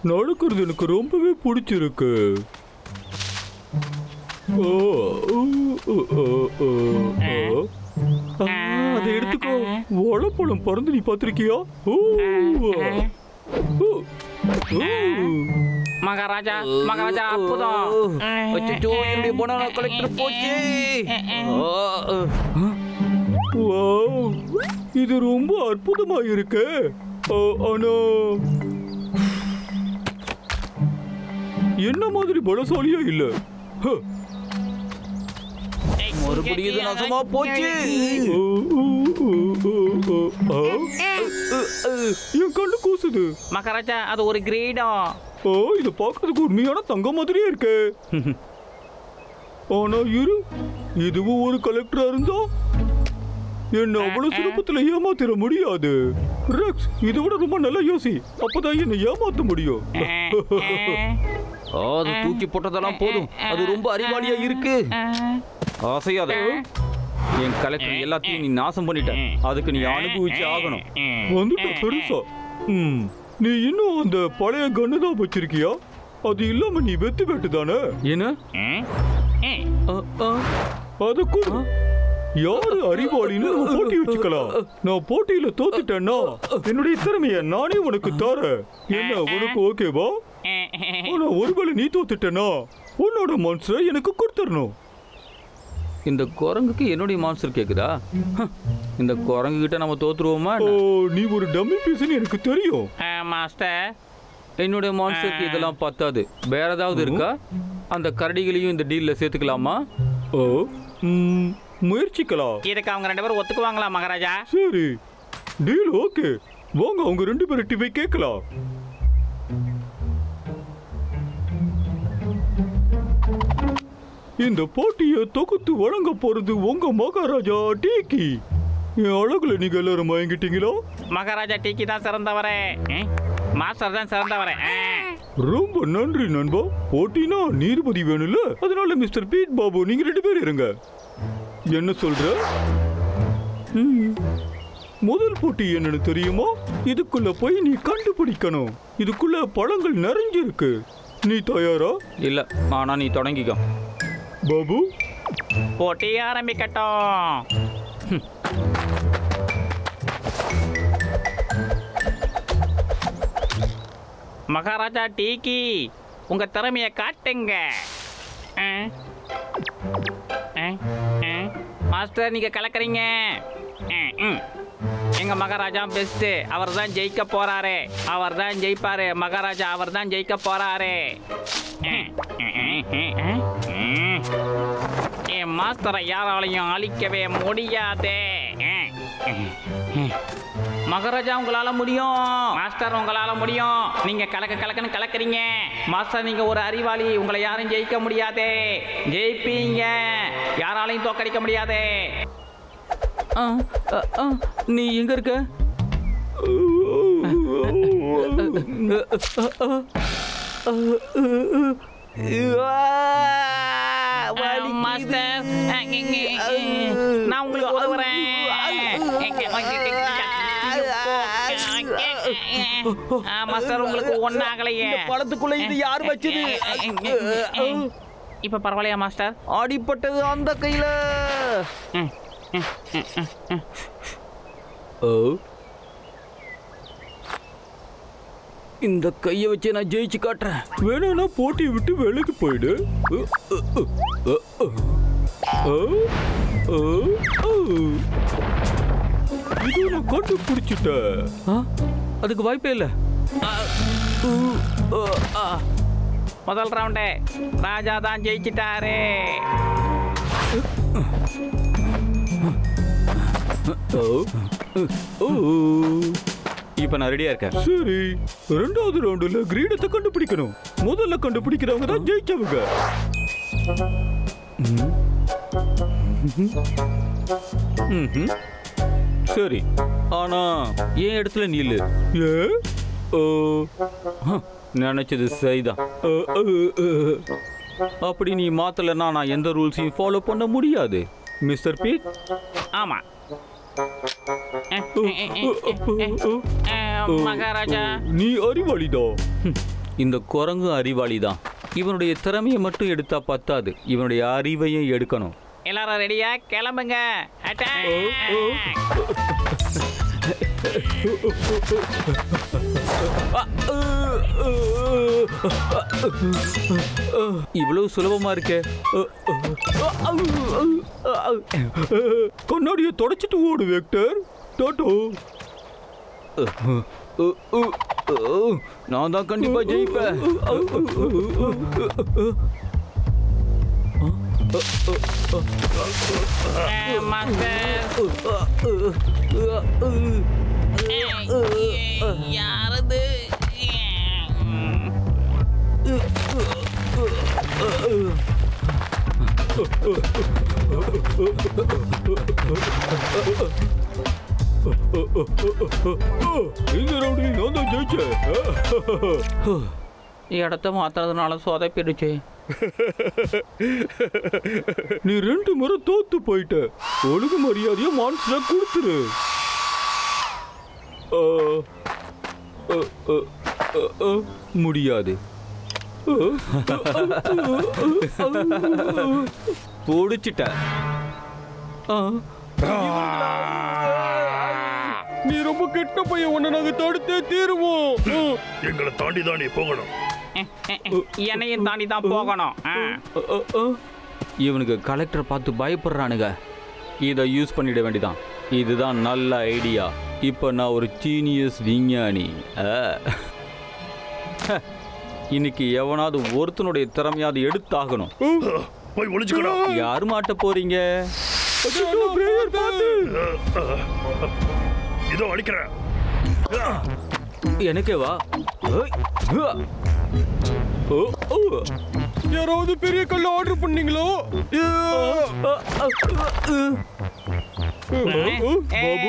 நடக்கிறது எனக்கு ரொம்பவே பிடிச்சிருக்கு ஓ, ஓ, ஓ, ஓ, ஓ, ஓ. ஆ, அதை எடுத்துக்கோ வாழைப்பழம் பறந்து நீ பார்த்திருக்கியா ஓ, ஓ, ஓ, ஓ. மகாராஜா மகாராஜா அற்புதம் அச்சச்சோ, என்னுடைய banana collector போச்சு ஓ, ஓ. வாவ், இது ரொம்ப அற்புதமா இருக்கு ஆ, ஆனா என்ன மாதிரி பலசாலியா இல்ல ஹ. மறுபடியும் இது நாசமா போச்சு ஓ, ஓ, ஓ, ஓ, ஓ. ஆ, என் கண்ணு கூசுது மகாராஜா அது ஒரு கிரீடம் ஓ இது பார்க்கறதுக்கு உண்மையான தங்கம் மாதிரியே இருக்கு ஆனா இரு இதுவும் ஒரு கலெக்டரா இருந்தா என்ன அவ்வளவு சுலபத்துல ஏமாத்திர முடியாது ரெக்ஸ் இதை விட ரொம்ப நல்லா யோசி அப்பதான் என்ன ஏமாத்த முடியும் ஆ, அது தூக்கி போட்டதெல்லாம் போதும் அது ரொம்ப அறிவாளியா இருக்கு ஆசையாத என் கலெக்டர் எல்லாத்தையும் நீ நாசம் பண்ணிட்ட அதுக்கு நீ அனுபவிச்சு ஆகணும் வந்துட்ட பெருசா ம் நீ இன்னும் அந்த பழைய கன்னு தான் வச்சிருக்கியா அது இல்லாம நீ வெத்து வெட்டு தானே என்ன ஆ, ஆ. அத கூட யாரு அறிவாளின்னு நம்ம போட்டி வச்சுக்கலாம் நான் போட்டியில தோத்துட்டேன்னா என்னுடைய திறமைய நானே உனக்கு தரேன் என்ன உனக்கு ஓகேவா ஆனா ஒருவேளை நீ தோத்துட்டேன்னா உன்னோட மான்ஸ்டரை எனக்கு கொடுத்துடணும் இந்த குரங்குக்கு என்னுடைய மான்ஸ்டர் கேக்குதா ஹ, இந்த குரங்கு கிட்ட நம்ம தோத்துருவோமா ஓ என்ன? நீ ஒரு டம்மி பீஸ்னு எனக்கு தெரியும் மாஸ்டர் என்னுடைய மான்ஸ்டருக்கு இதெல்லாம் பத்தாது வேற ஏதாவது இருக்கா அந்த கரடிகளையும் இந்த டீல்ல சேர்த்துக்கலாமா ஓ ம், முயற்சிக்கலாம் இதுக்கு அவங்க ரெண்டு பேரும் ஒத்துக்குவாங்களா மகாராஜா சரி டீல் ஓகே வாங்க அவங்க ரெண்டு பேர்கிட்ட போய் கேட்கலாம் இந்த போட்டியை தொகுத்து வழங்க போறது உங்க மகாராஜா டீக்கி என் அழகுல நீங்க எல்லாரும் மயங்கிட்டீங்களா மகாராஜா டீக்கி தான் சிறந்தவரே ம்? மாஸ்டர் தான் சிறந்தவரே ஆ. ரொம்ப நன்றி நண்பா போட்டினா நீதிபதி வேணும்ல அதனால மிஸ்டர் பீட் பாபு நீங்க ரெண்டு பேரும் இருங்க என்ன சொல்ற ம். முதல் போட்டி என்னன்னு தெரியுமா இதுக்குள்ள போய் நீ கண்டுபிடிக்கணும் இதுக்குள்ள பழங்கள் நிறைஞ்சிருக்கு நீ தயாரா இல்ல ஆனா நீ தொடங்கிக்கோ பாபு போட்டி ஆரம்பிக்கட்டும் மகாராஜா டீக்கி உங்க திறமைய காட்டுங்க ஆ? ஆ? ஆ? மாஸ்டர் நீங்க கலக்குறீங்க ஆ, ம். எங்க மகாராஜா பெஸ்ட் அவர் தான் ஜெயிக்க போறாரு அவர் தான் ஜெயிப்பாரு மகாராஜா அவர் தான் ஜெயிக்க போறாரு ஆ, ஆ, ஆ, ஆ, ஆ. என் மாஸ்டரை யாராலையும் அழிக்கவே முடியாதே மகாராஜா உங்களால முடியும் மாஸ்டர் உங்களால முடியும் நீங்க கலக்க கலக்கன்னு கலக்குறீங்க மாஸ்டர் நீங்க ஒரு அறிவாளி உங்களை யாரும் ஜெயிக்க முடியாதே ஜெயிப்பீங்க யாராலையும் தோக்கடிக்க முடியாதே ஆ, ஆ, ஆ, நீ எங்க இருக்க மாஸ்டர் நான் உங்களுக்கு உதவுறேன் ஆ, மாஸ்டர் உங்களுக்கு ஒன்னாகலையே இந்த பழத்துக்குள்ள இது யார் வச்சது இப்ப பரவாயில்லையா மாஸ்டர் அடிப்பட்டது அந்த கையில ஓ இந்த கையை வச்சு நான் ஜெயிச்சு காட்டுறேன் வேணும்னா போட்டியை விட்டு வேலைக்கு போயிடு அ, அ, அ, அ, அ. அ, அ, அ. இது நான் கண்டுபிடிச்சிட்டேன் ஆ, அதுக்கு வாய்ப்பே இல்லை முதல் ரவுண்டு ராஜா தான் ஜெயிச்சிட்டாரு ஓ, ஓ. இப்போ நான் ரெடியா இருக்கேன் சரி ரெண்டாவது ரவுண்டுல கிரீடத்தை கண்டுபிடிக்கணும் முதல்ல கண்டுபிடிக்கிறவங்க தான் ஜெயிச்சவங்க ம்ஹும். சரி ஆனா என் இடத்துல நீலு ஏ ஓ, நினைச்சது சரிதான் அ, அ, அ. அப்படி நீ மாத்தலைன்னா நான் எந்த ரூல்ஸையும் ஃபாலோ பண்ண முடியாது மிஸ்டர் பீட் ஆமா ஓ, ஓ, ஓ, ஓ. அஹ், மகாராஜா நீ அறிவாளிதான் ம், இந்த குரங்கு அறிவாளி தான் இவனுடைய திறமையை மட்டும் எடுத்தா பத்தாது இவனுடைய அறிவையும் எடுக்கணும் எல்லாரும் ரெடியா கிளம்புங்க Attack! இவ்வளவு சுலபமா இருக்கே கண்ணாடியை தொடச்சிட்டு ஓடு வெக்டர் டாட்டோ நான் தான் கண்டிப்பா ஜெயிப்பேன் Eh, மாஸ்டர் யாரது இந்த ரவுடி நான் தான் ஜெயிச்சேன் இடத்த மாத்துறதுனால சொதப்பிடுச்சு நீ ரெண்டு முறை தோத்து போயிட்ட ஒழுங்கு மரியாதையா மான்ஸ்டரை கொடுத்துரு ஆ, ஆ, ஆ, ஆ, ஆ, முடியாது ஆ, பிடிச்சிட்ட ஆ. நீ ரொம்ப கெட்ட பையன் உன்னை நாங்க தடுத்தே தீருவோம் எங்களை தாண்டி தான் நீ போகணும் என்னையும் தாண்டி தான் போகணும் ஆ. ஆ, ஆ, ஆ. இவனுக்கு கலெக்டரை பார்த்து பயப்படுறானுங்க இதை யூஸ் பண்ணிட வேண்டியதான் இதுதான் நல்ல ஐடியா இப்போ நான் ஒரு ஜீனியஸ் விஞ்ஞானி ஆ. ஹ. இன்னைக்கு எவனாவது ஒருத்தனுடைய திறமையாவது எடுத்தாகணும் போய் ஒளிச்சுக்கடா யாரு மாட்ட போறீங்க அச்சச்சோ, prayer பார்த்து. இதோ அடிக்கிறேன் எனக்கே வா ஏய். ஹுவா. ஓ, ஓ. யாராவது பெரிய கல் ஆர்டர் பண்ணீங்களோ பாபு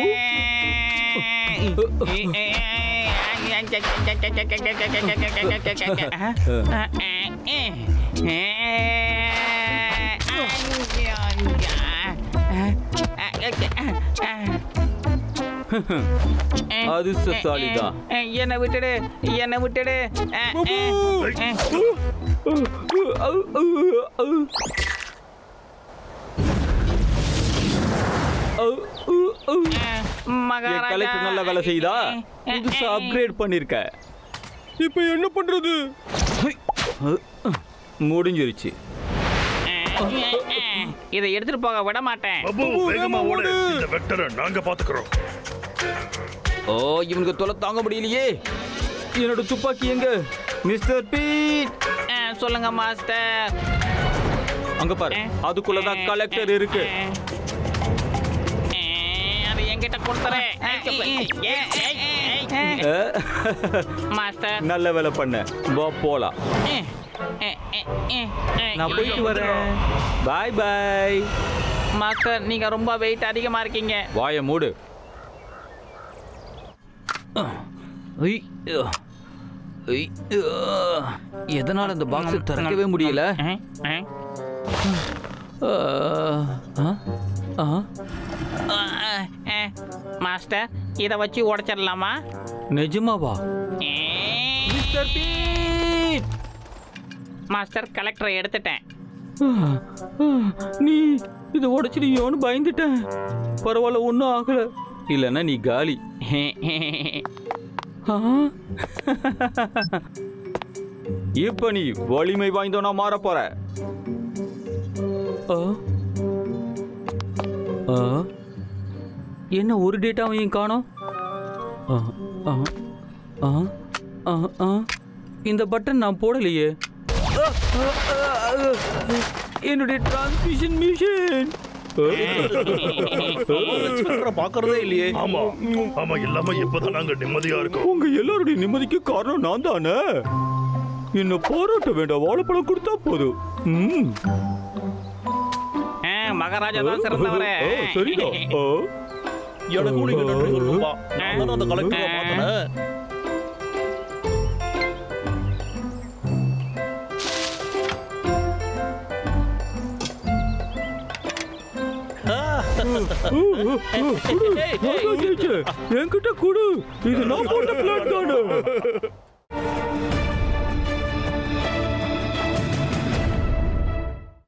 அதிர்ஷ்டசாலிதான். என்னை விட்டுடு என்னை விட்டுடு என் கலெக்டர் நல்ல வேலை செய்தா புதுசா அப்கிரேட் பண்ணிருக்க இப்ப என்ன பண்றது முடிஞ்சிருச்சு இதை எடுத்துட்டு போக விட மாட்டேன் பப்பு வேகமா ஓடு இந்த வெக்டரை நாங்க பாத்துக்கிறோம் ஓ இவனுக்கு தொலை தாங்க முடியலையே என்னோட துப்பாக்கி எங்க மிஸ்டர் பீட் ஆ, சொல்லுங்க மாஸ்டர் அங்க பாரு அதுக்குள்ளதான் கலெக்டர் இருக்கு அது என்கிட்ட கொடுத்துறேன் மாஸ்டர் நல்ல வேலை பண்ண வா போலாம் நான் போயிட்டு வரேன் பாய் பாய் மாஸ்டர் நீங்க ரொம்ப வெயிட் அதிகமா இருக்கீங்க வாய மூடு ஐ, அ, ஐ, அ. எதனால இந்த பாக்ஸ் திறக்கவே முடியல ஆ, ஆ. ஆ, ஆ, ஆ. ஆ, ஆ. மாஸ்டர் இதை வச்சு உடைச்சிடலாமா நிஜமாவா மிஸ்டர் பீட் மாஸ்டர் கலெக்டரை எடுத்துட்டேன் ஆ, ஆ, நீ இதை உடைச்சிடுவியோன்னு பயந்துட்டேன் பரவாயில்ல ஒன்றும் ஆகல இல்லைன்னா நீ காலி ஆ? இப்ப நீ வலிமை வாய்ந்தவனா மாற போற ஆ? ஆ? என்ன ஒரு டேட்டாவையும் காணோம் ஆ, ஆ, ஆ, ஆ, ஆ. இந்த பட்டன் நான் போடலையே ஆ, ஆ, ஆ, ஆ. என்னுடைய டிரான்ஸ்மிஷன் மிஷின் பாக்குறதே இல்லையே ஆமா ஆமா எல்லாமே இப்பதான் நாங்க நிம்மதியா இருக்கோம் உங்க எல்லாருடைய நிம்மதிக்கு காரணம் நான் தானே என்ன பாராட்ட வேண்டாம் வாழைப்பழம் கொடுத்தா போதும் ம். ஆ, மகாராஜா தான் சிறந்தவரே ஆ, சரிதான் ஆ. எனக்கும் நீங்க நன்றி சொல்லணும்பா நான் தானே அந்த கலெக்டரை மாத்தினேன் நான் தான் ஜெயிச்சேன். என்கிட்ட கொடு இது நான் போட்ட பிளான் தானே